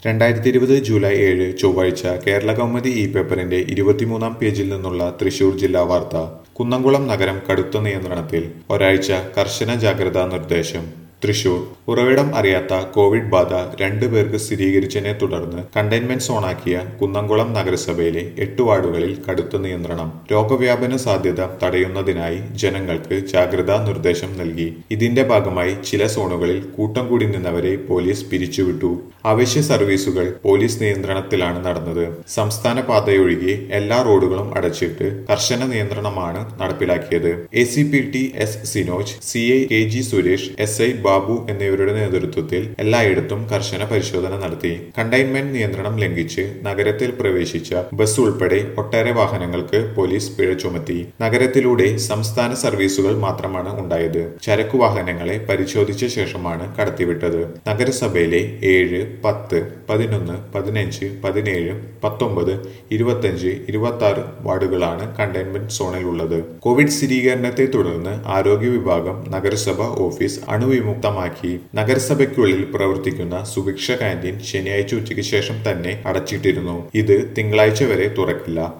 രണ്ടായിരത്തി ഇരുപത് ജൂലൈ ഏഴ് ചൊവ്വാഴ്ച കേരള കൗമുദി ഇ പേപ്പറിന്റെ ഇരുപത്തിമൂന്നാം പേജിൽ നിന്നുള്ള തൃശൂർ ജില്ലാ വാർത്ത കുന്നംകുളം നഗരം കടുത്ത നിയന്ത്രണത്തിൽ ഒരാഴ്ച കർശന ജാഗ്രതാ നിർദ്ദേശം തൃശൂർ ഉറവിടം അറിയാത്ത കോവിഡ് ബാധ രണ്ടു പേർക്ക് സ്ഥിരീകരിച്ചതിനെ തുടർന്ന് കണ്ടെയ്ൻമെന്റ് സോണാക്കിയ കുന്നംകുളം നഗരസഭയിലെ എട്ട് വാർഡുകളിൽ കടുത്ത നിയന്ത്രണം രോഗവ്യാപന സാധ്യത തടയുന്നതിനായി ജനങ്ങൾക്ക് ജാഗ്രതാ നിർദ്ദേശം നൽകി ഇതിന്റെ ഭാഗമായി ചില സോണുകളിൽ കൂട്ടം കൂടി നിന്നവരെ പോലീസ് പിരിച്ചുവിട്ടു അവശ്യ സർവീസുകൾ പോലീസ് നിയന്ത്രണത്തിലാണ് നടന്നത് സംസ്ഥാന പാതയൊഴികെ എല്ലാ റോഡുകളും അടച്ചിട്ട് കർശന നിയന്ത്രണമാണ് നടപ്പിലാക്കിയത് A C P T S Sinoj C I K G Suresh S I Babu എന്നിവരുടെ നേതൃത്വത്തിൽ എല്ലായിടത്തും കർശന പരിശോധന നടത്തി കണ്ടെയ്ൻമെന്റ് നിയന്ത്രണം ലംഘിച്ച് നഗരത്തിൽ പ്രവേശിച്ച ബസ് ഉൾപ്പെടെ ഒട്ടേറെ വാഹനങ്ങൾക്ക് പോലീസ് പിഴ ചുമത്തി നഗരത്തിലൂടെ സംസ്ഥാന സർവീസുകൾ മാത്രമാണ് ഉണ്ടായത് ചരക്കു വാഹനങ്ങളെ പരിശോധിച്ച ശേഷമാണ് കടത്തിവിട്ടത് നഗരസഭയിലെ ഏഴ് പത്ത് പതിനൊന്ന് പതിനഞ്ച് പതിനേഴ് പത്തൊമ്പത് ഇരുപത്തഞ്ച് ഇരുപത്തി ആറ് വാർഡുകളാണ് കണ്ടെയ്ൻമെന്റ് സോണിലുള്ളത് കോവിഡ് സ്ഥിരീകരണത്തെ തുടർന്ന് ആരോഗ്യ വിഭാഗം നഗരസഭ ഓഫീസ് അണുവിമുക്തമാക്കി നഗരസഭയ്ക്കുള്ളിൽ പ്രവർത്തിക്കുന്ന സുഭിക്ഷ കാന്റീൻ ശനിയാഴ്ച ഉച്ചയ്ക്ക് ശേഷം തന്നെ അടച്ചിട്ടിരുന്നു ഇത് തിങ്കളാഴ്ച വരെ തുറക്കില്ല